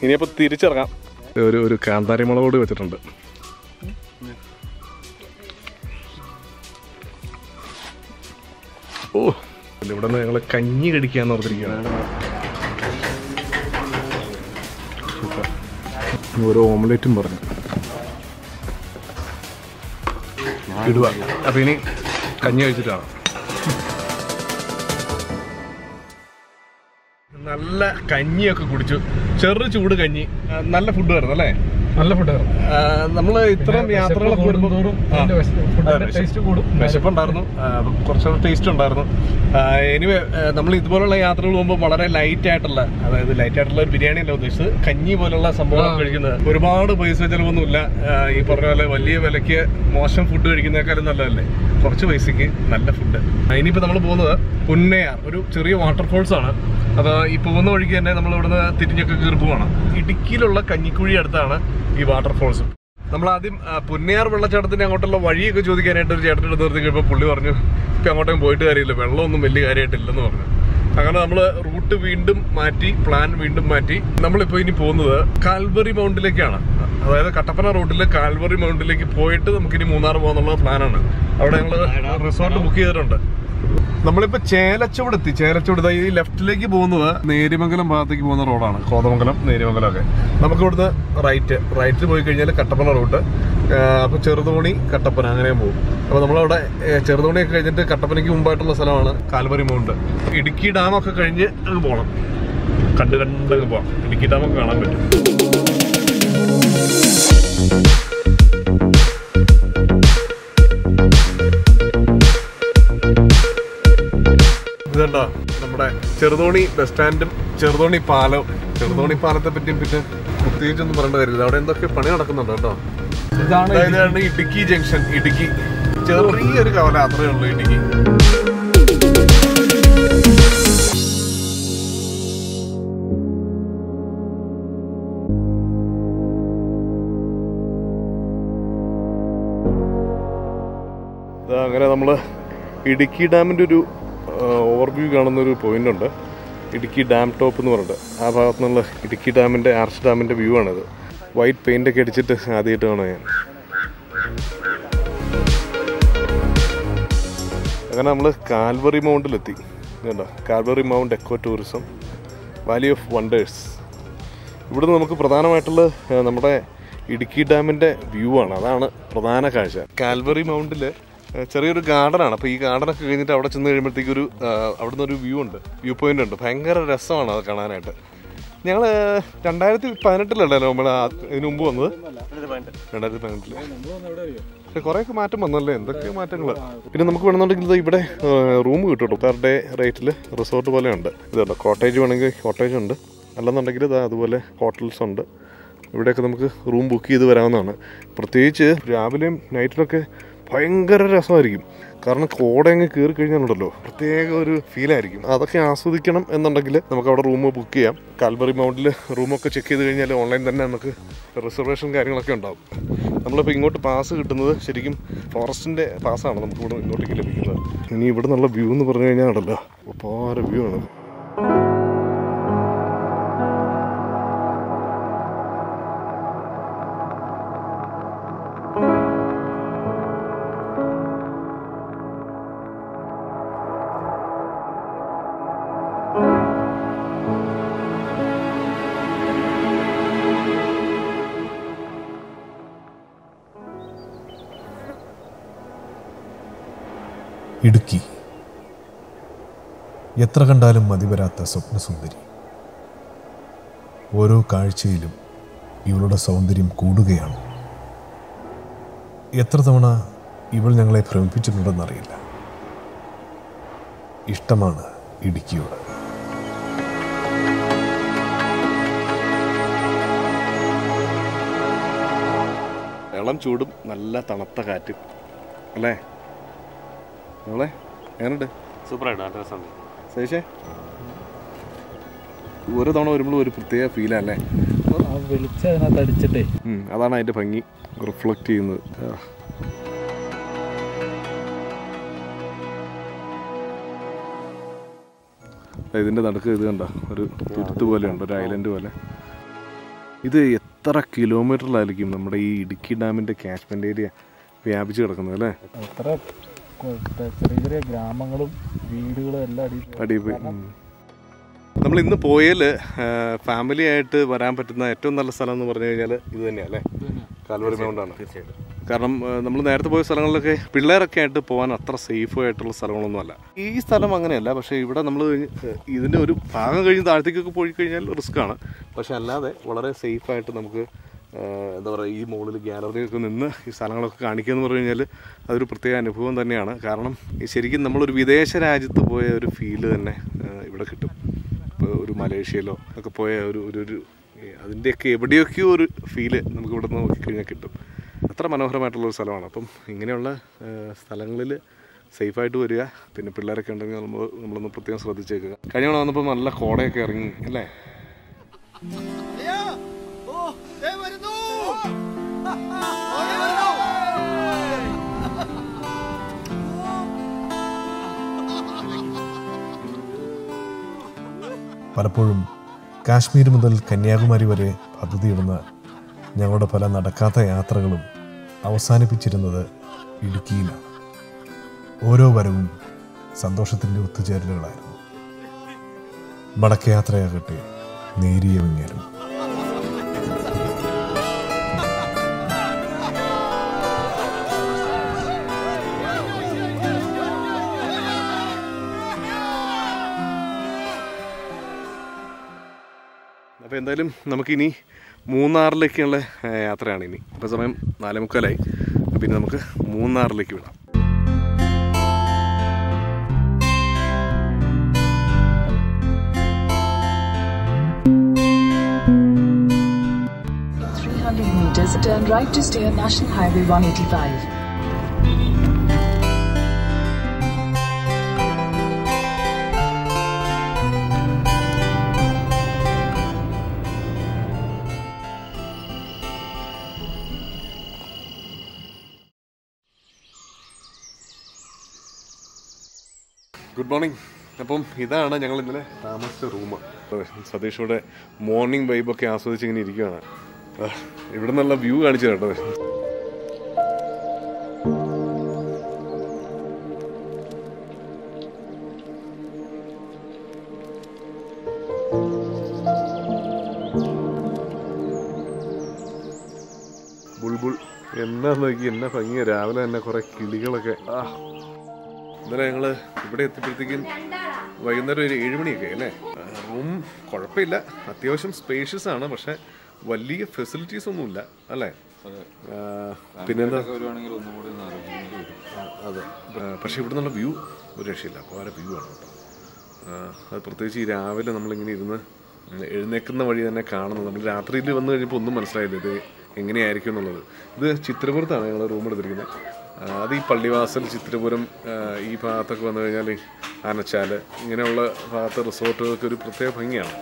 ഇനിയപ്പോൾ തിരിച്ചിറങ്ങാം ഒരു ഒരു കാന്താരി മുളക് കൂടി വെച്ചിട്ടുണ്ട് ഓ ഇവിടെ നിന്ന് ഞങ്ങൾ കഞ്ഞി കടിക്കാന്ന് ഓർത്തിരിക്കുകയാണ് സൂപ്പർ. ഒരു ഓംലെറ്റും പറഞ്ഞു ഇടുക അപ്പൊ ഇനി കഞ്ഞി കഴിച്ചിട്ടാണ് നല്ല കഞ്ഞിയൊക്കെ കുടിച്ചു ചെറു ചൂട് കഞ്ഞി ആ, നല്ല ഫുഡ് വരുന്നു അല്ലേ നല്ല ഫുഡ് നമ്മൾ ഇത്തരം യാത്രകളൊക്കെ വരുമ്പോൾ ടേസ്റ്റ് കൂടും വിശപ്പുണ്ടായിരുന്നു ആ, കുറച്ചുകൂടെ ടേസ്റ്റ് ഉണ്ടായിരുന്നു എനിവേ നമ്മൾ ഇതുപോലുള്ള യാത്രകൾ പോകുമ്പോൾ വളരെ ലൈറ്റ് ആയിട്ടുള്ള അതായത് ലൈറ്റ് ആയിട്ടുള്ള ഒരു ബിരിയാണി അല്ല ഉദ്ദേശിച്ചത് കഞ്ഞി പോലുള്ള സംഭവം കഴിക്കുന്നത് ഒരുപാട് പൈസ ചിലവൊന്നുമില്ല ആ, ഈ പറഞ്ഞ പോലെ വലിയ വിലയ്ക്ക് മോശം ഫുഡ് കഴിക്കുന്നേക്കാളും നല്ലതല്ലേ കുറച്ച് പൈസയ്ക്ക് നല്ല ഫുഡ് ഇനിയിപ്പോൾ നമ്മൾ പോകുന്നത് പുന്നയാർ ഒരു ചെറിയ വാട്ടർഫോൾസ് ആണ് അപ്പോൾ ഈ പോകുന്ന വഴിക്ക് തന്നെ നമ്മൾ ഇവിടുന്ന് തിരിഞ്ഞൊക്കെ കയറി പോവാണ് ഇടുക്കിയിലുള്ള കഞ്ഞിക്കുഴി അടുത്താണ് ഈ വാട്ടർഫോൾസ് നമ്മൾ ആദ്യം ആ, പുന്നയാർ വെള്ളച്ചാട്ടത്തിന്റെ അങ്ങോട്ടുള്ള വഴിയൊക്കെ ചോദിക്കാനായിട്ട് ഒരു ചേട്ടൻ്റെ അടുത്ത് നിർത്തി കഴിയുമ്പോൾ പുള്ളി പറഞ്ഞു ഇപ്പം അങ്ങോട്ടേക്കും പോയിട്ട് കാര്യമില്ല വെള്ളമൊന്നും വലിയ കാര്യമായിട്ടില്ലെന്ന് പറഞ്ഞു അങ്ങനെ നമ്മൾ റൂട്ട് വീണ്ടും മാറ്റി പ്ലാൻ വീണ്ടും മാറ്റി നമ്മളിപ്പോൾ ഇനി പോകുന്നത് കാൽവറി മൗണ്ടിലേക്കാണ് അതായത് കട്ടപ്പന റൂട്ടിൽ കാൽവറി മൗണ്ടിലേക്ക് പോയിട്ട് നമുക്കിനി മൂന്നാർ പോകാന്നുള്ള പ്ലാനാണ് അവിടെ ഞങ്ങൾ റിസോർട്ട് ബുക്ക് ചെയ്തിട്ടുണ്ട് നമ്മളിപ്പോ ചേലച്ചുവട് എത്തി ചേലച്ചുവട് ദാ ഈ ലെഫ്റ്റിലേക്ക് പോകുന്നത് നേരിമംഗലം ഭാഗത്തേക്ക് പോകുന്ന റോഡാണ് കോതമംഗലം നേരിമംഗലം ഒക്കെ നമുക്ക് ഇവിടുന്ന് റൈറ്റ് റൈറ്റ് പോയി കഴിഞ്ഞാൽ കട്ടപ്പന റൂട്ട് അപ്പൊ ചെറുതോണി കട്ടപ്പന അങ്ങനെ പോകും അപ്പൊ നമ്മളവിടെ ഏ, ചെറുതോണിയൊക്കെ കഴിഞ്ഞിട്ട് കട്ടപ്പനയ്ക്ക് മുമ്പായിട്ടുള്ള സ്ഥലമാണ് കാൽവരി മൗണ്ട് ഇടുക്കി ഡാമൊക്കെ കഴിഞ്ഞ് അങ്ങ് പോകണം കണ്ട് കണ്ടങ്ങ് പോവാം ഇടുക്കി ഡാമൊക്കെ കാണാൻ പറ്റും ഇതുണ്ടോ നമ്മുടെ ചെറുതോണി ബസ് സ്റ്റാൻഡും ചെറുതോണി പാലവും ചെറുതോണി പാലത്തെ പറ്റിയും പിന്നെ പ്രത്യേകിച്ചൊന്നും പറയേണ്ട കാര്യമില്ല അവിടെ എന്തൊക്കെ പണി നടക്കുന്നുണ്ട് കേട്ടോ ഇതാണ് അതായത് ഇടുക്കി ജംഗ്ഷൻ ഇടുക്കി ചെറിയൊരു കവല അത്രേ ഉള്ളൂ ഇടുക്കി ദാ അങ്ങനെ നമ്മൾ ഇടുക്കി ഡാമിൻ്റെ ഒരു ഓവർവ്യൂ കാണുന്ന ഒരു പോയിന്റ് ഉണ്ട് ഇടുക്കി ഡാം ടോപ്പ് എന്ന് പറഞ്ഞിട്ട് ആ ഭാഗത്തു നിന്നുള്ള ഇടുക്കി ഡാമിൻ്റെ ആർച്ച് ഡാമിൻ്റെ വ്യൂ ആണിത് വൈറ്റ് പെയിൻ്റ് ഒക്കെ അടിച്ചിട്ട് ആദ്യമായിട്ട് കാണാൻ ഞാൻ അങ്ങനെ നമ്മൾ കാൽവറി മൗണ്ടിലെത്തി കണ്ടോ Calvary Mount eco tourism valley of wonders ഇവിടുന്ന് നമുക്ക് പ്രധാനമായിട്ടുള്ള ഏഹ്, നമ്മുടെ ഇടുക്കി ഡാമിൻ്റെ വ്യൂ ആണ് അതാണ് പ്രധാന കാഴ്ച കാൽവറി മൗണ്ടിൽ ചെറിയൊരു ഗാർഡനാണ് അപ്പോൾ ഈ ഗാർഡനൊക്കെ കഴിഞ്ഞിട്ട് അവിടെ ചെന്ന് കഴിയുമ്പോഴത്തേക്ക് ഒരു അവിടുന്ന് ഒരു വ്യൂ ഉണ്ട് വ്യൂ പോയിന്റ് ഉണ്ട് ഭയങ്കര രസമാണ് അത് കാണാനായിട്ട് ഞങ്ങൾ രണ്ടായിരത്തി പതിനെട്ടിലല്ലോ നമ്മൾ ഇതിനു മുമ്പ് വന്നത് രണ്ടായിരത്തി പതിനെട്ടില് പക്ഷെ കുറേയൊക്കെ മാറ്റം വന്നല്ലേ എന്തൊക്കെയോ മാറ്റങ്ങൾ പിന്നെ നമുക്ക് വേണമെന്നുണ്ടെങ്കിൽ ഇത് ഇവിടെ റൂം കിട്ടും കേട്ടോ പെർ ഡേ റേറ്റിൽ റിസോർട്ട് പോലെ ഉണ്ട് ഇതുണ്ട് കോട്ടേജ് വേണമെങ്കിൽ കോട്ടേജ് ഉണ്ട് അല്ലെന്നുണ്ടെങ്കിൽ ഇതാ അതുപോലെ ഹോട്ടൽസ് ഉണ്ട് ഇവിടെയൊക്കെ നമുക്ക് റൂം ബുക്ക് ചെയ്ത് വരാവുന്നതാണ് പ്രത്യേകിച്ച് രാവിലെയും നൈറ്റിലൊക്കെ ഭയങ്കര രസമായിരിക്കും കാരണം കോട അങ്ങ് കയറി കഴിഞ്ഞാലുണ്ടല്ലോ പ്രത്യേക ഒരു ഫീലായിരിക്കും അതൊക്കെ ആസ്വദിക്കണം എന്നുണ്ടെങ്കിൽ നമുക്ക് അവിടെ റൂം ബുക്ക് ചെയ്യാം കാൽബറി മൗണ്ടിൽ റൂമൊക്കെ ചെക്ക് ചെയ്ത് കഴിഞ്ഞാൽ ഓൺലൈൻ തന്നെ നമുക്ക് റിസർവേഷൻ കാര്യങ്ങളൊക്കെ ഉണ്ടാവും നമ്മളിപ്പോൾ ഇങ്ങോട്ട് പാസ് കിട്ടുന്നത് ശരിക്കും ഫോറസ്റ്റിൻ്റെ പാസ്സാണ് നമുക്ക് ഇവിടെ ഇങ്ങോട്ടേക്ക് ലഭിക്കുന്നത് ഇനി ഇവിടെ നിന്നുള്ള വ്യൂ എന്ന് പറഞ്ഞു കഴിഞ്ഞാൽ ഉണ്ടല്ലോ ഒപ്പാര വ്യൂ ആണ് ഇടുക്കി എത്ര കണ്ടാലും മതിവരാത്ത സ്വപ്നസുന്ദരി ഓരോ കാഴ്ചയിലും ഇവളുടെ സൗന്ദര്യം കൂടുകയാണ് എത്ര തവണ ഇവൾ ഞങ്ങളെ ഭ്രമിപ്പിച്ചിട്ടുണ്ടെന്നറിയില്ല ഇഷ്ടമാണ് ഇടുക്കിയോട് ഇളം ചൂടും നല്ല തണുത്ത കാറ്റും അല്ലേ നമ്മളെ എങ്ങനെയുണ്ട് സൂപ്പറായിട്ട് നല്ല രസമുണ്ട് സേഷേ ഓരോ തവണ വരുമ്പോഴും ഒരു പ്രത്യേക ഫീലല്ലേ ആ വെളിച്ചം അതിനകത്ത് അടിച്ചിട്ടേ അതാണ് അതിൻ്റെ ഭംഗി റിഫ്ലക്റ്റ് ചെയ്യുന്നത് ആ. ഇതിൻ്റെ നടുക്ക് ഇത് കണ്ട ഒരു തുരുത്ത് പോലെയുണ്ട് ഒരു ഐലൻഡ് പോലെ ഇത് എത്ര കിലോമീറ്ററിലായിരിക്കും നമ്മുടെ ഈ ഇടുക്കി ഡാമിൻ്റെ കാച്ച്മെൻ്റ് ഏരിയ വ്യാപിച്ച് കിടക്കുന്നത് അല്ലേ എത്ര കൊ- ചെറിയ ചെറിയ ഗ്രാമങ്ങളും വീടുകളും എല്ലാം അടി അടിപോയി നമ്മൾ ഇന്ന് പോയാൽ ഫാമിലി ആയിട്ട് വരാൻ പറ്റുന്ന ഏറ്റവും നല്ല സ്ഥലം എന്ന് പറഞ്ഞു കഴിഞ്ഞാൽ ഇത് തന്നെയാണ് അല്ലേ കാൽവരി മൗണ്ടാണ് കാരണം നമ്മൾ നേരത്തെ പോയ സ്ഥലങ്ങളിലൊക്കെ പിള്ളേരൊക്കെ ആയിട്ട് പോകാൻ അത്ര സേഫ് ആയിട്ടുള്ള സ്ഥലങ്ങളൊന്നുമല്ല ഈ സ്ഥലം അങ്ങനെയല്ല പക്ഷേ ഇവിടെ നമ്മൾ ഇതിൻ്റെ ഒരു ഭാഗം കഴിഞ്ഞ് താഴത്തേക്കൊക്കെ പോയി കഴിഞ്ഞാൽ റിസ്ക് ആണ് പക്ഷെ അല്ലാതെ വളരെ സേഫ് ആയിട്ട് നമുക്ക് ആ, എന്താ പറയുക ഈ മുകളിൽ ഗ്യാലറിയൊക്കെ നിന്ന് ഈ സ്ഥലങ്ങളൊക്കെ കാണിക്കുക എന്ന് പറഞ്ഞു കഴിഞ്ഞാൽ അതൊരു പ്രത്യേക അനുഭവം തന്നെയാണ് കാരണം ഈ ശരിക്കും നമ്മളൊരു വിദേശ രാജ്യത്ത് പോയ ഒരു ഫീല് തന്നെ ആ, ഇവിടെ കിട്ടും ഇപ്പോൾ ഒരു മലേഷ്യയിലോ ഒക്കെ പോയ ഒരു ഒരു ഒരു ഈ അതിൻ്റെയൊക്കെ എവിടെയൊക്കെയോ ഒരു ഫീല് നമുക്ക് ഇവിടെ നിന്ന് നോക്കിക്കഴിഞ്ഞാൽ കിട്ടും അത്ര മനോഹരമായിട്ടുള്ളൊരു സ്ഥലമാണ് അപ്പം ഇങ്ങനെയുള്ള സ്ഥലങ്ങളിൽ സേഫായിട്ട് വരിക പിന്നെ പിള്ളേരൊക്കെ ഉണ്ടെങ്കിൽ നമ്മൾ നമ്മളൊന്ന് പ്രത്യേകം ശ്രദ്ധിച്ചേക്കുക കഴിഞ്ഞ തവണ വന്നപ്പോൾ നല്ല കോടയൊക്കെ ഇറങ്ങി അല്ലേ പലപ്പോഴും കാശ്മീർ മുതൽ കന്യാകുമാരി വരെ പദ്ധതിയിടുന്ന ഞങ്ങളുടെ പല നടക്കാത്ത യാത്രകളും അവസാനിപ്പിച്ചിരുന്നത് ഇടുക്കിയിലാണ് ഓരോ വരവും സന്തോഷത്തിൻ്റെ ഒത്തുചേരലുകളായിരുന്നു മടക്കയാത്രയാകട്ടെ നേരിയ വിങ്ങലും അപ്പോൾ എന്തായാലും നമുക്കിനി മൂന്നാറിലേക്കുള്ള ആ, യാത്രയാണ് ഇനി ഇപ്പോൾ സമയം നാലേ മുക്കാലായി അപ്പോൾ ഇനി നമുക്ക് മൂന്നാറിലേക്ക് വിടാം Three hundred meters, turn right to stay on National Highway one eighty-five. Good morning അപ്പം ഇതാണ് ഞങ്ങൾ ഇന്നലെ താമസിച്ച റൂം സതീഷോടെ മോർണിംഗ് വൈബൊക്കെ ആസ്വദിച്ച് ഇങ്ങനെ ഇരിക്കുകയാണ് ആ, ഇവിടെ നിന്നുള്ള വ്യൂ കാണിച്ചു കേട്ടോ ബുൾബുൾ എന്നാ നോക്കി എന്നാ ഭംഗിയാ രാവിലെ തന്നെ കുറെ കിളികളൊക്കെ ആ ഇന്നലെ ഞങ്ങൾ ഇവിടെ എത്തിയപ്പോഴത്തേക്കും വൈകുന്നേരം ഒരു ഏഴ് മണിയൊക്കെ അല്ലേ റൂം കുഴപ്പമില്ല അത്യാവശ്യം സ്പേഷ്യസ് ആണ് പക്ഷെ വലിയ ഫെസിലിറ്റീസ് ഒന്നുമില്ല അല്ലേ ആ, പിന്നെന്താ ആ, അതെ ആ, പക്ഷെ ഇവിടെ നിന്നുള്ള വ്യൂ ഒരു രക്ഷയില്ല അപാര വ്യൂ ആണ് കേട്ടോ ആ, അത് പ്രത്യേകിച്ച് ഈ രാവിലെ നമ്മളിങ്ങനെ ഇരുന്ന് എഴുന്നേക്കുന്ന വഴി തന്നെ കാണുന്നത് നമ്മൾ രാത്രിയിൽ വന്നു കഴിഞ്ഞപ്പോൾ ഒന്നും മനസ്സിലായില്ല ഇത് എങ്ങനെയായിരിക്കും എന്നുള്ളത് ഇത് ചിത്രപുരത്താണ് ഞങ്ങൾ റൂം എടുത്തിരിക്കുന്നത് ആ, അത് ഈ പള്ളിവാസൽ ചിത്രപുരം ആ, ഈ ഭാഗത്തൊക്കെ വന്നു കഴിഞ്ഞാൽ ആനച്ചാല് ഇങ്ങനെയുള്ള ഭാഗത്തെ റിസോർട്ടുകൾക്ക് ഒരു പ്രത്യേക ഭംഗിയാണ്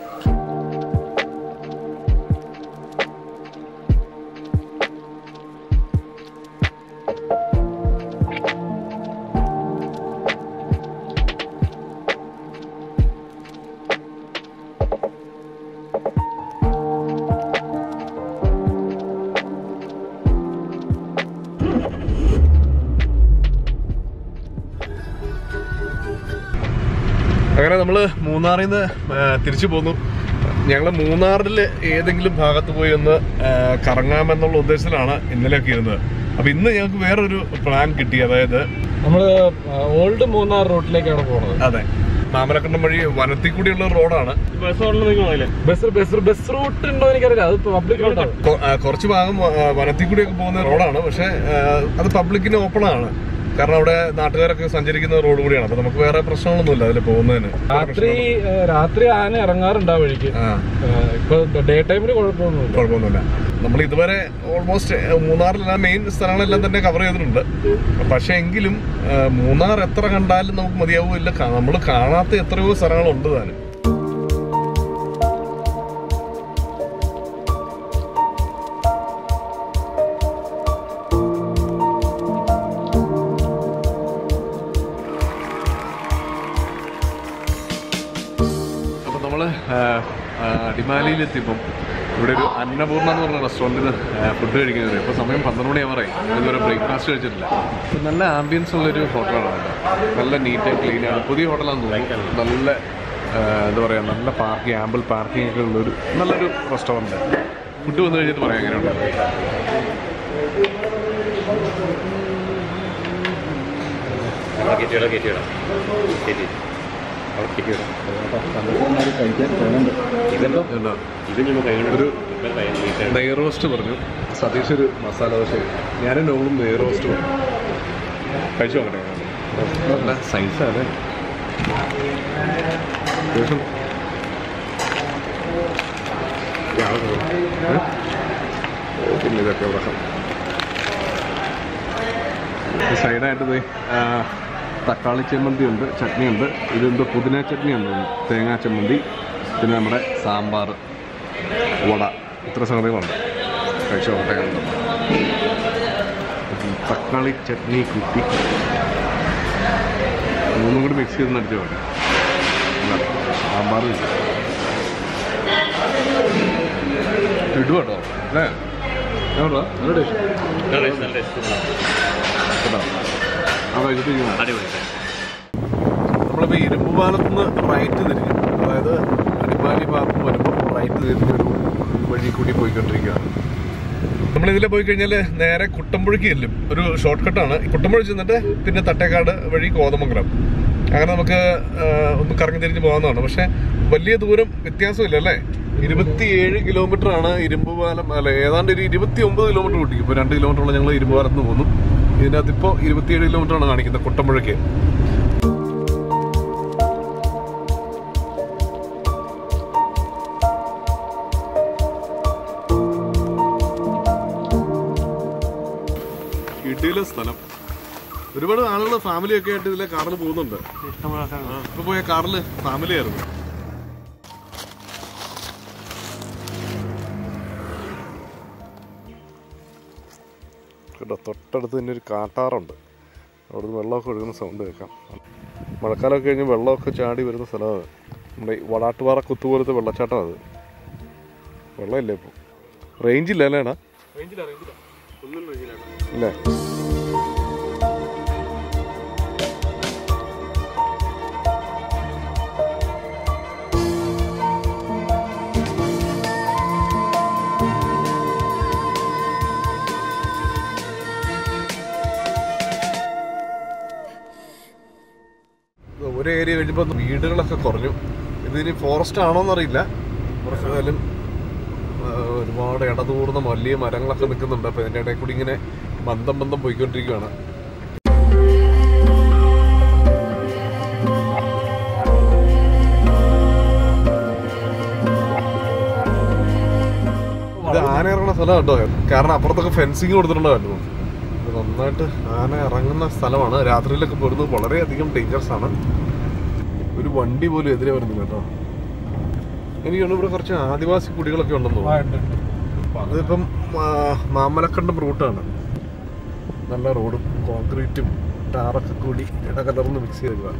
അങ്ങനെ നമ്മൾ മൂന്നാറിൽ നിന്ന് തിരിച്ചു പോന്നു ഞങ്ങൾ മൂന്നാറിൽ ഏതെങ്കിലും ഭാഗത്ത് പോയി ഒന്ന് ആ, കറങ്ങാമെന്നുള്ള ഉദ്ദേശത്തിലാണ് ഇന്നലെയൊക്കെ ഇരുന്നത് അപ്പൊ ഇന്ന് ഞങ്ങൾക്ക് വേറൊരു പ്ലാൻ കിട്ടി അതായത് നമ്മള് ഓൾഡ് മൂന്നാർ റൂട്ടിലേക്കാണ് പോണത് അതെ മാമലക്കണ്ടം വഴി വനത്തിൽ കൂടിയുള്ള റോഡാണ് ബസ് ബസ് ബസ് റൂട്ട് ഉണ്ടോ എനിക്കറിയില്ല അത് പബ്ലിക് റൂട്ടാണ് കൊ- ആ, കുറച്ച് ഭാഗം ആ, വനത്തിൽ കൂടിയൊക്കെ പോകുന്ന റോഡാണ് പക്ഷെ ആ, അത് പബ്ലിക്കിന് ഓപ്പൺ ആണ് കാരണം അവിടെ നാട്ടുകാരൊക്കെ സഞ്ചരിക്കുന്ന റോഡ് കൂടിയാണ് അപ്പൊ നമുക്ക് വേറെ പ്രശ്നങ്ങളൊന്നുമില്ല അതിൽ പോകുന്നതിന് രാത്രി ഏ, രാത്രി ആന ഇറങ്ങാറുണ്ട് ആ വഴിക്ക് ആ ഏ, ഇപ്പൊ ഡേ ടൈമിൽ കുഴപ്പമൊന്നുമില്ല കുഴപ്പമൊന്നുമില്ല നമ്മൾ ഇതുവരെ ഓൾമോസ്റ്റ് മൂന്നാറിലെല്ലാം മെയിൻ സ്ഥലങ്ങളെല്ലാം തന്നെ കവർ ചെയ്തിട്ടുണ്ട് പക്ഷെ എങ്കിലും ആ, മൂന്നാർ എത്ര കണ്ടാലും നമുക്ക് മതിയാവില്ല നമ്മൾ കാണാത്ത എത്രയോ സ്ഥലങ്ങളുണ്ട് താനും അപ്പോൾ നമ്മൾ അടിമാലിയിലെത്തിയപ്പം ഇവിടെ ഒരു അന്നപൂർണ്ണ എന്ന് പറഞ്ഞ റെസ്റ്റോറൻറ്റിൽ ഫുഡ് കഴിക്കുന്നത് ഇപ്പോൾ സമയം പന്ത്രണ്ട് മണിയാവാറായി ഇതുവരെ ബ്രേക്ക്ഫാസ്റ്റ് കഴിച്ചിട്ടില്ല അപ്പോൾ നല്ല ആംബിയൻസ് ഉള്ളൊരു ഹോട്ടലാണ് കേട്ടോ നല്ല നീറ്റ് ആൻഡ് ക്ലീൻ ആണ് പുതിയ ഹോട്ടലാണെന്ന് തോന്നുന്നു നല്ല ആ, എന്താ പറയുക നല്ല പാർക്കിംഗ് ആമ്പിൾ പാർക്കിംഗ് ഒക്കെ ഉള്ളൊരു നല്ലൊരു റെസ്റ്റോറൻറ്റ് ഫുഡ് വന്നു കഴിഞ്ഞിട്ട് പറയാം എങ്ങനെയുണ്ട് കയറ്റിയിടാം കയറ്റിയിടാം കയറ്റി അവിടെ കയറ്റിയിടാം കഴിക്കാൻ തോന്നുന്നുണ്ട് ഇതെന്തോ എന്താ ഇത് നമ്മൾ കഴിയണം ഒരു ഇപ്പം കഴിയണം നെയ് റോസ്റ്റ് പറഞ്ഞു സതീഷ് ഒരു മസാല ദോശ ഞാനും നോളും നെയ് റോസ്റ്റ് പറഞ്ഞു കഴിച്ചു നോക്കട്ടെ നല്ല സൈസാണ് അത്യാവശ്യം ഏ? പിന്നെ ഇതൊക്കെ ഉറക്കം സൈഡായിട്ട് ദേ, ആ, തക്കാളി ചമ്മന്തി ഉണ്ട് ചട്നി ഉണ്ട് ഇതെന്തോ പുതിന ചട്നി ഉണ്ട് തേങ്ങാ ചമ്മന്തി പിന്നെ നമ്മുടെ സാമ്പാർ വട ഇത്ര സംഗതികളുണ്ട് കഴിച്ചു നോക്കട്ടെ കണ്ടു തക്കാളി ചട്നി കുട്ടി മൂന്നും കൂടി മിക്സ് ചെയ്ത് അടിച്ചു നോക്കാം സാമ്പാർ ഇടുക കേട്ടോ അല്ലേ എവിടാ നല്ല ടേസ്റ്റ് നല്ല ടേസ്റ്റ് നല്ല ടേസ്റ്റ് കേട്ടോ ആ കഴിച്ചിട്ട് ഇരിക്കണം. അടിപൊളി നമ്മളിപ്പോൾ ഇരുമ്പ് പാലത്ത് നിന്ന് റൈറ്റ് തിരിഞ്ഞു അതായത് അടിമാലി ഭാഗത്ത് വരുമ്പോൾ റൈറ്റ് തിരിഞ്ഞ് ഒരു വഴി കൂടി പോയിക്കൊണ്ടിരിക്കുകയാണ് നമ്മളിതിലെ പോയി കഴിഞ്ഞാൽ നേരെ കുട്ടമ്പുഴയ്ക്ക് ചെല്ലും ഒരു ഷോർട്ട് കട്ടാണ് കുട്ടമ്പുഴ ചെന്നിട്ട് പിന്നെ തട്ടേക്കാട് വഴി കോതമംഗലം അങ്ങനെ നമുക്ക് ആ, ഒന്ന് കറങ്ങി തിരിഞ്ഞ് പോകാവുന്നതാണ് പക്ഷെ വലിയ ദൂരം വ്യത്യാസമില്ല അല്ലേ ഇരുപത്തിയേഴ് കിലോമീറ്റർ ആണ് ഇരുമ്പ് പാലം അല്ല ഏതാണ്ട് ഒരു ഇരുപത്തി ഒമ്പത് കിലോമീറ്റർ കൂട്ടി ഇപ്പോൾ രണ്ട് കിലോമീറ്ററോളം ഞങ്ങൾ ഇരുമ്പ് പാലത്ത് നിന്ന് പോന്നു ഇതിനകത്ത് ഇപ്പോൾ ഇരുപത്തിയേഴ് കിലോമീറ്റർ ആണ് കാണിക്കുന്നത് കുട്ടമ്പുഴയ്ക്ക് ഇടുക്കിയിലെ സ്ഥലം ഒരുപാട് ആളുകൾ ഫാമിലി ഒക്കെ ആയിട്ട് ഇതിലെ കാറിൽ പോകുന്നുണ്ട് ആ, ഇപ്പൊ പോയ കാറിൽ ഫാമിലി ആയിരുന്നു കേട്ടോ തൊട്ടടുത്ത് തന്നെ ഒരു കാട്ടാറുണ്ട് അവിടുന്ന് വെള്ളമൊക്കെ ഒഴുകുന്ന സൗണ്ട് കേൾക്കാം മഴക്കാലമൊക്കെ കഴിഞ്ഞ് വെള്ളമൊക്കെ ചാടി വരുന്ന സ്ഥലമാണ് നമ്മുടെ ഈ വടാട്ടുപാറ കുത്തുപോലത്തെ വെള്ളച്ചാട്ടം അത് വെള്ളമില്ല ഇപ്പോൾ റേഞ്ച് ഇല്ല അല്ലേടാ ഇല്ലേ ഒരു ഏരിയ കഴിഞ്ഞപ്പോൾ വീടുകളൊക്കെ കുറഞ്ഞു ഇതിനി ഫോറസ്റ്റ് ആണോന്നറിയില്ല കുറച്ചാലും ഒരുപാട് ഇടതൂർന്ന വലിയ മരങ്ങളൊക്കെ നിൽക്കുന്നുണ്ട് അപ്പോൾ ഇതിൻ്റെ ഇടയിൽ കൂടി ഇങ്ങനെ ബന്ധം ബന്ധം പോയിക്കൊണ്ടിരിക്കുകയാണ് ഇത് ആന ഇറങ്ങുന്ന സ്ഥലം കേട്ടോ കാരണം അപ്പുറത്തൊക്കെ ഫെൻസിങ് കൊടുത്തിട്ടുണ്ടായിരുന്നു ഇത് നന്നായിട്ട് ആന ഇറങ്ങുന്ന സ്ഥലമാണ് രാത്രിയിലൊക്കെ പോരുന്നത് വളരെയധികം ഡേഞ്ചറസ് ആണ് ഒരു വണ്ടി പോലും എതിരെ വരുന്നില്ല കേട്ടോ എനിക്ക് തോന്നുന്നു ഇവിടെ കുറച്ച് ആദിവാസി കുടികളൊക്കെ ഉണ്ടെന്ന് തോന്നുന്നു അതിപ്പം ആ, മാമലക്കണ്ടം റൂട്ടാണ് നല്ല റോഡും കോൺക്രീറ്റും ടാറൊക്കെ കൂടി ഇടകലർന്ന് മിക്സ് ചെയ്തേക്കുക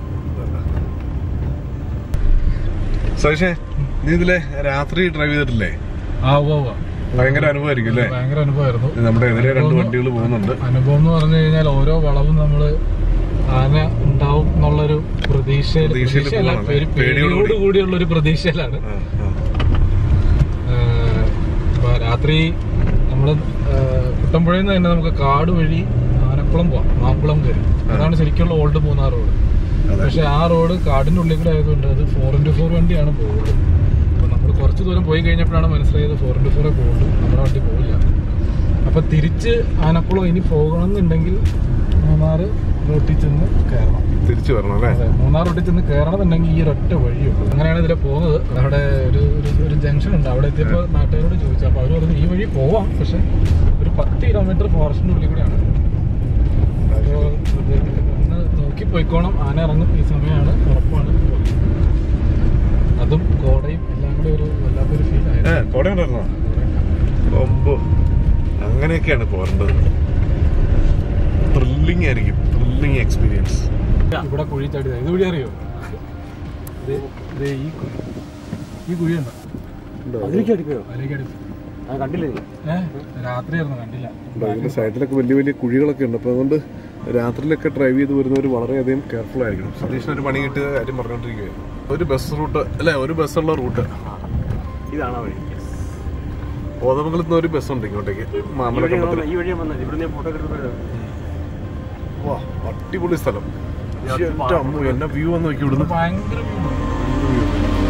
സതീഷേ നീ ഇതിലെ രാത്രി ഡ്രൈവ് ചെയ്തിട്ടില്ലേ ആ ഉവ്വ് ഉവ്വ്. ഭയങ്കര അനുഭവമായിരിക്കും അല്ലേ ഭയങ്കര അനുഭവമായിരുന്നു നമ്മുടെ എതിരെ രണ്ട് വണ്ടികൾ പോകുന്നുണ്ട് അനുഭവം എന്ന് പറഞ്ഞു കഴിഞ്ഞാൽ ഓരോ വളവും നമ്മള് ആന ഉണ്ടാവും എന്നുള്ളൊരു പ്രതീക്ഷയിൽ പ്രതീക്ഷയിൽ പ്രതീക്ഷയല്ല, പോവാണ്. പേടി- പേടിയോട് പേടിയോട് കൂടിയുള്ള ഒരു പ്രതീക്ഷയിലാണ് ആ, ആ. ഏഹ് ഇപ്പൊ രാത്രി നമ്മള് ഏഹ് കുട്ടമ്പുഴയിൽ നിന്ന് തന്നെ നമുക്ക് കാട് വഴി ആനക്കുളം പോവാം മാങ്കുളം കയറി അതാണ് ശരിക്കുള്ള ഓൾഡ് മൂന്നാർ റോഡ് അതെ. പക്ഷെ ആ റോഡ് കാടിന്റെ ഉള്ളിൽ കൂടെ ആയതുകൊണ്ട് അത് ഫോർ ഇന്റു ഫോർ വണ്ടിയാണ് പോകുന്നത് അപ്പൊ നമ്മൾ കുറച്ച് ദൂരം പോയി കഴിഞ്ഞപ്പോഴാണ് മനസ്സിലായത് ഫോർ ഇന്റു ഫോറേ പോകുള്ളൂ നമ്മുടെ വണ്ടി പോകില്ല അപ്പൊ തിരിച്ച് ആനക്കുളം ഇനി പോകണം എന്നുണ്ടെങ്കിൽ മൂന്നാർ റോട്ടിൽ ചെന്ന് കയറണം തിരിച്ചു വരണം അല്ലേ അതെ, മൂന്നാർ റോട്ടിൽ ചെന്ന് കയറണമെന്നുണ്ടെങ്കിൽ ഈ ഒരൊറ്റ വഴിയുള്ളൂ അങ്ങനെയാണ് ഇതിലെ പോകുന്നത് അവിടെ ഒരു ഒരു- ഒരു ജംഗ്ഷൻ ഉണ്ട് അവിടെ എത്തിയപ്പോൾ നാട്ടുകാരോട് ചോദിച്ചു അപ്പോൾ അവർ പറഞ്ഞു ഈ വഴി പോവാം പക്ഷെ ഒരു പത്ത് കിലോമീറ്റർ ഫോറസ്റ്റിന്റെ ഉള്ളിൽ കൂടെയാണ് അപ്പോൾ ഒന്ന് നോക്കി പോയിക്കോണം ആന ഇറങ്ങും ഈ സമയമാണ് ഉറപ്പാണ് അതും കോടയും എല്ലാം കൂടെ ഒരു വല്ലാത്തൊരു ഫീൽ ഏ ആയിരുന്നു കോട ഉണ്ടായിരുന്നോ ഒമ്പോ അങ്ങനെയൊക്കെയാണ് പോരേണ്ടത് ത്രില്ലിംഗ് ആയിരിക്കും ത്രില്ലിംഗ് എക്സ്പീരിയൻസ് ഇവിടെ കുഴി ചാടി ഇത് കുഴി അറിയോ ഇത് ഇത് ഈ കുഴി ഈ കുഴി ഉണ്ടോ അതിലേക്ക് അടിക്കോ അതിലേക്ക് അടി ഏഹ് രാത്രിയായിരുന്നു കണ്ടില്ല ഇതിന്റെ സൈഡിലൊക്കെ വലിയ വലിയ കുഴികളൊക്കെ ഉണ്ട് അപ്പോൾ അതുകൊണ്ട് രാത്രിയിലൊക്കെ ഡ്രൈവ് ചെയ്ത് വരുന്നവർ വളരെയധികം കെയർഫുൾ ആയിരിക്കണം സതീഷിന് ഒരു പണി കിട്ടിയ കാര്യം പറഞ്ഞുകൊണ്ടിരിക്കുകയാണ് ഒരു ബസ് റൂട്ട് അല്ലേ ഒരു ബസ്സുള്ള റൂട്ട് ഇതാണ് ആ വഴി കോതമംഗലത്ത് നിന്ന് ഒരു ബസ്സുണ്ട് ഇങ്ങോട്ടേക്ക് മാമലക്കണ്ടത്തിൽ ഈ വഴി വന്നത് ഇവിടെ ഞാൻ ഫോട്ടോ എടുക്കുന്നത് വാ അടിപൊളി സ്ഥലം എൻ്റെ അമ്മോ, എന്നെ വ്യൂ വന്ന് നോക്കി ഇവിടുന്ന് ഭയങ്കര view ഉണ്ട്.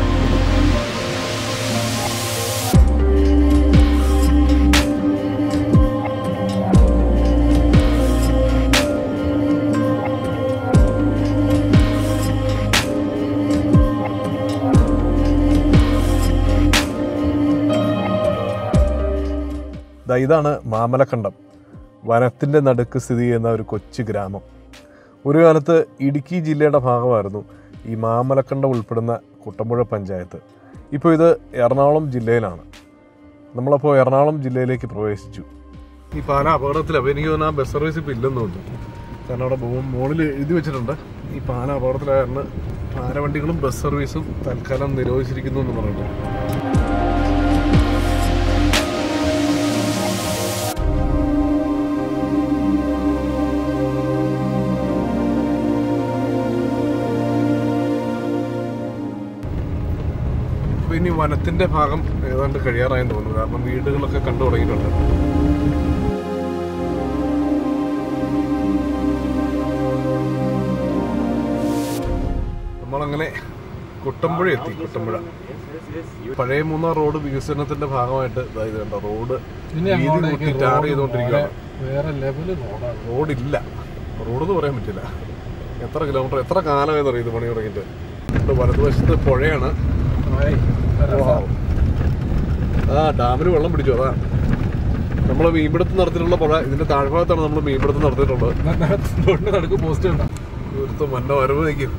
ദാ ഇതാണ് മാമലക്കണ്ടം വനത്തിൻ്റെ നടുക്ക് സ്ഥിതി ചെയ്യുന്ന ഒരു കൊച്ചു ഗ്രാമം ഒരു കാലത്ത് ഇടുക്കി ജില്ലയുടെ ഭാഗമായിരുന്നു ഈ മാമലക്കണ്ടം ഉൾപ്പെടുന്ന കുട്ടമ്പുഴ പഞ്ചായത്ത് ഇപ്പോൾ ഇത് എറണാകുളം ജില്ലയിലാണ് നമ്മളപ്പോൾ എറണാകുളം ജില്ലയിലേക്ക് പ്രവേശിച്ചു ഈ പാല അപകടത്തിൽ അപ്പോൾ എനിക്ക് തോന്നുന്നു ആ ബസ് സർവീസ് ഇപ്പോൾ ഇല്ലെന്ന് തോന്നുന്നു കാരണം അവിടെ മുകളിൽ എഴുതി വെച്ചിട്ടുണ്ട് ഈ പാല അപകടത്തിലായ കാരണം ഭാരവണ്ടികളും ബസ് സർവീസും തൽക്കാലം നിരോധിച്ചിരിക്കുന്നു എന്ന് പറയുന്നു ഇപ്പൊ ഇനി വനത്തിന്റെ ഭാഗം ഏതാണ്ട് കഴിയാറായെന്ന് തോന്നുന്നു കാരണം വീടുകളൊക്കെ കണ്ടു തുടങ്ങിയിട്ടുണ്ട് നമ്മളങ്ങനെ കുട്ടമ്പുഴ എത്തി കുട്ടമ്പുഴ പഴയ മൂന്നാർ റോഡ് വികസനത്തിന്റെ ഭാഗമായിട്ട് ദാ ഇത് കണ്ടോ റോഡ് ഇനി വീതി അങ്ങോട്ടേക്ക് കൂട്ടി ടാർ road ചെയ്തുകൊണ്ടിരിക്കുകയാണ് വേറെ ലെവല് റോഡാണ് റോഡില്ല റോഡെന്ന് പറയാൻ പറ്റില്ല എത്ര കിലോമീറ്റർ എത്ര കാലമായെന്ന് അറിയാം ഇത് പണി തുടങ്ങിയിട്ട് ഇവിടെ വലതുവശത്ത് പുഴയാണ് Wow. ആ ഡാമിന് വെള്ളം പിടിച്ചു അതാ നമ്മൾ മീൻപിടുത്തം നടത്തിയിട്ടുള്ള പുഴ ഇതിന്റെ താഴ്ഭാഗത്താണ് നമ്മൾ മീൻപിടുത്തം നടത്തിയിട്ടുള്ളത് റോഡിന്റെ നടുക്ക് പോസ്റ്റ് ഉണ്ടോ ഇവിടുത്തെ മന്ന വരവ് നിൽക്കും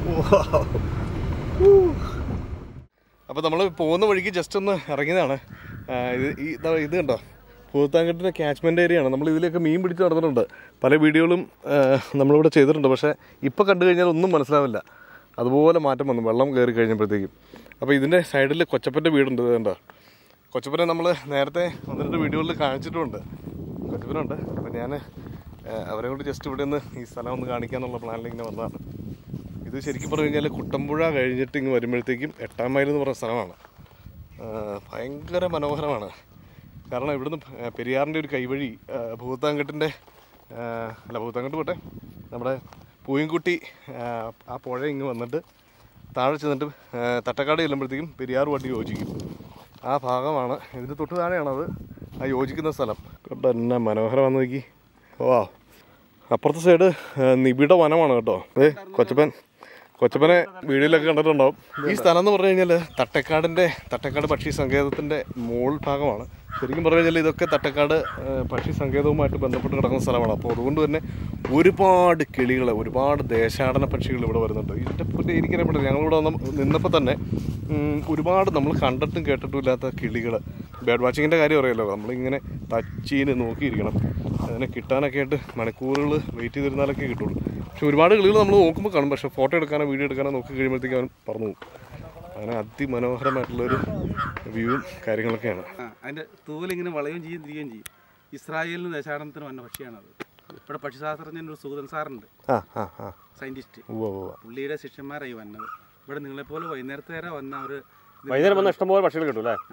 അപ്പോൾ നമ്മൾ പോകുന്ന വഴിക്ക് ജസ്റ്റ് ഒന്ന് ഇറങ്ങിയതാണ് ആ, ഇത് ഈ ദാ ഇത് കണ്ടോ പൂത്താങ്കട്ടിൻ്റെ ക്യാച്ച്മെൻ്റ് ഏരിയ ആണ് നമ്മൾ ഇതിലേക്ക് മീൻ പിടിച്ച് നടന്നിട്ടുണ്ട് പല വീഡിയോകളും ആ, നമ്മളിവിടെ ചെയ്തിട്ടുണ്ട് പക്ഷേ ഇപ്പോൾ കണ്ടു കഴിഞ്ഞാൽ ഒന്നും മനസ്സിലാവില്ല അതുപോലെ മാറ്റം വന്നു വെള്ളം കയറി കഴിഞ്ഞപ്പോഴത്തേക്കും അപ്പോൾ ഇതിൻ്റെ സൈഡിൽ കൊച്ചപ്പൻ്റെ വീടുണ്ട് ഇത് കണ്ടോ കൊച്ചപ്പനെ നമ്മൾ നേരത്തെ ഒന്ന് രണ്ട് വീഡിയോകളിൽ കാണിച്ചിട്ടുമുണ്ട് കൊച്ചപ്പനുണ്ട് അപ്പോൾ ഞാൻ അവരെ കൊണ്ട് ജസ്റ്റ് ഇവിടെ ഒന്ന് ഈ സ്ഥലം ഒന്ന് കാണിക്കാന്നുള്ള പ്ലാനിൽ ഇങ്ങനെ വന്നതാണ് ഇത് ശരിക്കും പറഞ്ഞു കഴിഞ്ഞാൽ കുട്ടമ്പുഴ കഴിഞ്ഞിട്ട് ഇങ്ങ് വരുമ്പോഴത്തേക്കും എട്ടാം മൈൽ എന്ന് പറയുന്ന സ്ഥലമാണ് ആ, ഭയങ്കര മനോഹരമാണ് കാരണം ഇവിടുന്ന് പ- പെരിയാറിൻ്റെ ഒരു കൈവഴി ആ, ഭൂത്താങ്കട്ടിൻ്റെ ആ, അല്ല ഭൂത്താങ്കട്ട് പോട്ടെ നമ്മുടെ പൂയംകുട്ടി ആ, ആ പുഴ ഇങ്ങ് വന്നിട്ട് താഴെ ചെന്നിട്ട് ആ, തട്ടക്കാട് ചെല്ലുമ്പോഴത്തേക്കും പെരിയാറുമായിട്ട് യോജിക്കും ആ ഭാഗമാണ് ഇതിന് തൊട്ട് താഴെയാണത് ആ യോജിക്കുന്ന സ്ഥലം കണ്ടോ എന്നാ മനോഹരമാണെന്ന് നോക്കി ഓ അപ്പുറത്തെ സൈഡ് നിബിഡ വനമാണ് കേട്ടോ ഏ കൊച്ചപ്പൻ കൊച്ചപ്പനെ വീഡിയോയിലൊക്കെ കണ്ടിട്ടുണ്ടാവും ഈ സ്ഥലം എന്ന് പറഞ്ഞു കഴിഞ്ഞാൽ തട്ടക്കാടിൻ്റെ തട്ടക്കാട് പക്ഷി സങ്കേതത്തിൻ്റെ മോൾ ഭാഗമാണ് ശരിക്കും പറഞ്ഞു കഴിഞ്ഞാൽ ഇതൊക്കെ തട്ടക്കാട് ഏ, പക്ഷി സങ്കേതവുമായിട്ട് ബന്ധപ്പെട്ട് കിടക്കുന്ന സ്ഥലമാണ് അപ്പോൾ അതുകൊണ്ട് തന്നെ ഒരുപാട് കിളികൾ ഒരുപാട് ദേശാടന പക്ഷികൾ ഇവിടെ വരുന്നുണ്ട് ഇതിൻ്റെ പറ്റി എനിക്കറിയാൻ പറ്റില്ല ഞങ്ങളിവിടെ വന്ന് നിന്നപ്പോൾ തന്നെ ഉം, ഒരുപാട് നമ്മൾ കണ്ടിട്ടും കേട്ടിട്ടും ഇല്ലാത്ത കിളികൾ ബേഡ് വാച്ചിങ്ങിൻ്റെ കാര്യം അറിയാലോ നമ്മളിങ്ങനെ തച്ചീന് നോക്കിയിരിക്കണം അതിനെ കിട്ടാനൊക്കെ ആയിട്ട് മണിക്കൂറുകൾ വെയിറ്റ് ചെയ്തിരുന്നാലൊക്കെ കിട്ടുള്ളൂ പക്ഷെ ഒരുപാട് കിളികൾ നമ്മൾ നോക്കുമ്പോൾ കാണും പക്ഷേ ഫോട്ടോ എടുക്കാനോ വീഡിയോ എടുക്കാനോ നോക്കി കഴിയുമ്പോഴത്തേക്കും അവൻ പറന്നു പോകും അങ്ങനെ അതിമനോഹരമായിട്ടുള്ളൊരു വ്യൂവും കാര്യങ്ങളൊക്കെയാണ് ആ, അതിന്റെ തൂവലിങ്ങനെ വളയുകയും ചെയ്യും തിരികെയും ചെയ്യും ഇസ്രായേലിന് ദേശാടനത്തിന് വന്ന പക്ഷിയാണത് ഇവിടെ പക്ഷിശാസ്ത്രജ്ഞൻ ഒരു സുഗതൻ സാറുണ്ട് ആ ആ ആ സയന്റിസ്റ്റ് ഉവ്വ് ഉവ്വ് പുള്ളിയുടെ ശിഷ്യന്മാരായി വന്നത് ഇവിടെ നിങ്ങളെപ്പോലെ വൈകുന്നേരത്തെ വരെ വന്ന അവർ വൈകുന്നേരം വന്ന ഇഷ്ടംപോലെ പക്ഷികൾ കിട്ടും അല്ലേ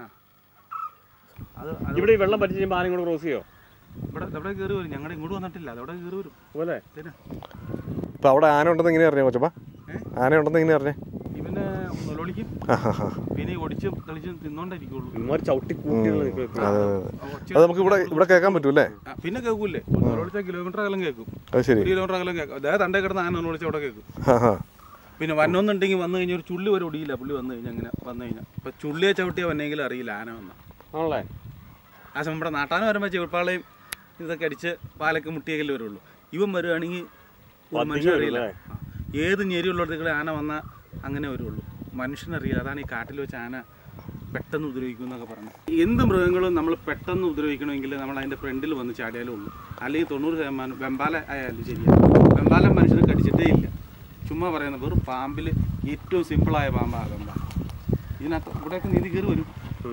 അത് അത് ഇവിടെ ഈ വെള്ളം പറ്റി ചെയ്യുമ്പോൾ ആരും കൂടെ ക്രോസ് ചെയ്യോ ഇവിടെ അവിടെ കയറി വരും ഞങ്ങളുടെ ഇങ്ങോട്ട് വന്നിട്ടില്ല അതവിടെ കയറി വരും പോലെ പിന്നെ ഇപ്പം അവിടെ ആന ഉണ്ടെന്ന് എങ്ങനെയാ അറിഞ്ഞേ കൊച്ചപ്പ ആന ഉണ്ടെന്ന് എങ്ങനെയാ അറിഞ്ഞേ ഇവന് നൊലോളിക്കും ആ ആ ആ പിന്നെ ഈ ഒടിച്ചും തെളിച്ചും തിന്നോണ്ടിരിക്കുള്ളൂ ഇമാര് ചവിട്ടി കൂട്ടിയുള്ള നിൽക്കുക അതെ അതെ അതെ അത് നമുക്ക് ഇവിടെ ഇവിടെ കേൾക്കാൻ പറ്റൂല്ലേ ആ, പിന്നെ കേൾക്കൂലേ നൊലോളിച്ച കിലോമീറ്റർ അകലം കേൾക്കും അത് ശരി ഒരു കിലോമീറ്റർ അകലം കേൾക്കും അതായത് തണ്ടേ കിടന്ന് ആന നൊലോളിച്ച അവിടെ കേൾക്കും ആ ആ പിന്നെ വന്നൊന്നുണ്ടെങ്കിൽ വന്നു കഴിഞ്ഞാൽ ഒരു ചുള്ളി വരെ ഒടിയില്ല പുള്ളി വന്നു കഴിഞ്ഞാൽ അങ്ങനെ വന്നു കഴിഞ്ഞാൽ ഇപ്പൊ ചുള്ളിയെ ചവിട്ടിയാ വന്നെങ്കിലും അറിയില്ല ആന വന്ന ആണല്ലേ ആ സമയം നമ്മുടെ നാട്ടാൻ വരുമ്പോൾ ചെവിപ്പാളയും ഇതൊക്കെ അടിച്ച് പാലൊക്കെ മുട്ടിയെങ്കിലും വരുള്ളൂ ഇവൻ വരുവാണെങ്കിൽ ഒരു മനുഷ്യനറിയില്ല ആ. ഏത് ഞെരിയുള്ളിടത്തേക്ക് ആന വന്നാൽ അങ്ങനെ വരുള്ളൂ മനുഷ്യനറിയില്ല അതാണ് ഈ കാട്ടിൽ വെച്ച് ആന പെട്ടെന്ന് ഉപദ്രവിക്കും എന്നൊക്കെ പറഞ്ഞു എന്ത് മൃഗങ്ങളും നമ്മൾ പെട്ടെന്ന് ഉപദ്രവിക്കണമെങ്കിൽ നമ്മൾ അതിൻ്റെ ഫ്രണ്ടിൽ വന്ന് ചാടിയാലേ ഉള്ളൂ അല്ലെങ്കിൽ തൊണ്ണൂറ് ശതമാനം വെമ്പാല ആയാലും ശരിയാണ് വെമ്പാല മനുഷ്യനെ കടിച്ചിട്ടേ ഇല്ല ചുമ്മാ പറയുന്നത് വെറും പാമ്പിൽ ഏറ്റവും സിമ്പിളായ പാമ്പാണ് വെമ്പാല ഇതിനകത്ത് ഇവിടെയൊക്കെ നീതി കയറി വരും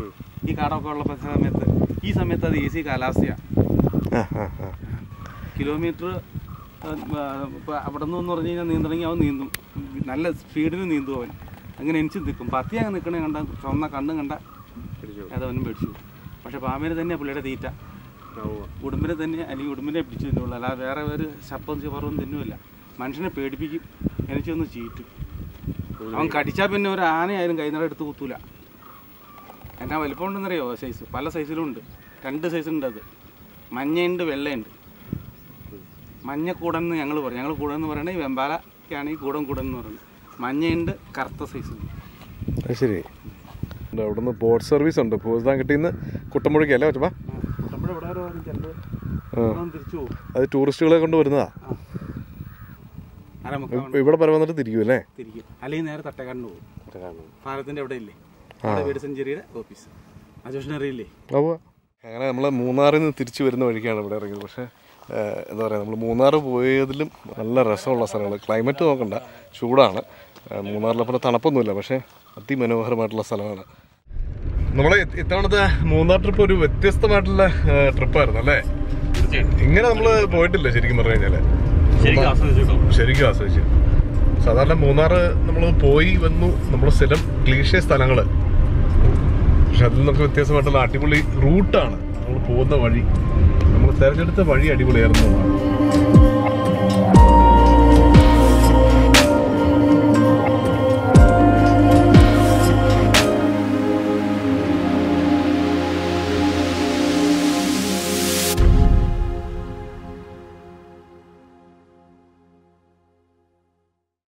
ഈ കാടൊക്കെ ഉള്ള സമയത്ത് ഈ സമയത്ത് അത് എ സി കാലാവസ്ഥയാണ് ആ ആ ആ കിലോമീറ്റർ ഇപ്പോൾ അവിടെ നിന്ന് പറഞ്ഞു കഴിഞ്ഞാൽ നീന്തണമെങ്കിൽ അവൻ നീന്തും നല്ല സ്പീഡിന് നീന്തും അവൻ അങ്ങനെ എനിച്ച് നിൽക്കും പത്തി അങ്ങ് നിൽക്കണേ കണ്ട ചുവന്ന കണ്ണും കണ്ട അതവനും പേടിച്ചു പക്ഷെ പാമ്പിനെ തന്നെയാണ് പുള്ളിയുടെ തീറ്റ ഉടുമ്പിനെ തന്നെ അല്ലെങ്കിൽ ഉടുമ്പിനെ പിടിച്ചു തിന്നുള്ളൂ അല്ലാതെ വേറെ ഒരു ശപ്പം ചിവറൊന്നും തിന്നുമില്ല മനുഷ്യനെ പേടിപ്പിക്കും എനിക്കൊന്ന് ചീറ്റും അവൻ കടിച്ചാൽ പിന്നെ ഒരു ആനയായാലും കൈനട എടുത്ത് കുത്തൂല എന്നാ വലിപ്പം ഉണ്ടെന്നറിയോ സൈസ് പല സൈസിലും ഉണ്ട് രണ്ട് സൈസുണ്ട് അത് മഞ്ഞയുണ്ട് വെള്ളയുണ്ട് മഞ്ഞക്കൂടൻ എന്ന് ഞങ്ങൾ പറയും ഞങ്ങൾ കൂടൻ എന്ന് പറയണത് ഈ വെമ്പാലക്കാണ് ഈ കൂടൻ കൂടൻ എന്ന് പറയുന്നത് മഞ്ഞയുണ്ട് കറുത്ത സൈസുണ്ട് അത് ശരി ഉണ്ട്, അവിടുന്ന് ബോട്ട് സർവീസ് ഉണ്ട് പൂസാങ്കട്ടിന്ന് കുട്ടമ്പുഴയ്ക്ക് അല്ലേ പറ്റുമ്പോ കുട്ടമ്പുഴ ഇവിടെ വരെ വരും ചിലപ്പോൾ ആ തിരിച്ചു പോകും അത് ടൂറിസ്റ്റുകളെ കൊണ്ട് വരുന്നതാ അരമുക്കാൽ ഇവിടെ പല വന്നിട്ട് തിരിക്കും അല്ലേ തിരിക്കും അല്ലെങ്കിൽ നേരെ തട്ടക്കാടിന് പോകും പാലത്തിന്റെ അവിടെ ഇല്ലേ അവിടെ വീട് സെഞ്ചുറിയുടെ ഓഫീസ് അജോഷൻ അറിയില്ലേ ഉവ്വ്. അങ്ങനെ നമ്മൾ മൂന്നാറിൽ നിന്ന് തിരിച്ചു വരുന്ന വഴിക്കാണ് ഇവിടെ ഇറങ്ങിയത് പക്ഷേ ഏഹ്, എന്താ പറയുക നമ്മൾ മൂന്നാർ പോയതിലും നല്ല രസമുള്ള സ്ഥലങ്ങൾ ക്ലൈമറ്റ് നോക്കണ്ട ചൂടാണ് ഏഹ്, മൂന്നാറിലെ തണുപ്പൊന്നുമില്ല പക്ഷേ അതിമനോഹരമായിട്ടുള്ള സ്ഥലമാണ് നമ്മളെ ഇത്തവണത്തെ മൂന്നാർ ട്രിപ്പ് ഒരു വ്യത്യസ്തമായിട്ടുള്ള ട്രിപ്പായിരുന്നു അല്ലേ ഇങ്ങനെ നമ്മൾ പോയിട്ടില്ല ശരിക്കും പറഞ്ഞു കഴിഞ്ഞാല് ശരിക്കും ആസ്വദിച്ചോ ശരിക്കും ആസ്വദിച്ചു സാധാരണ മൂന്നാറ് നമ്മൾ പോയി വന്നു നമ്മൾ സ്ഥിരം ക്ലീഷ്യ സ്ഥലങ്ങള് പക്ഷെ അതിൽ നിന്നൊക്കെ വ്യത്യാസമായിട്ടുള്ള അടിപൊളി റൂട്ടാണ് നമ്മൾ പോകുന്ന വഴി നമ്മൾ തിരഞ്ഞെടുത്ത വഴി അടിപൊളിയായിരുന്നു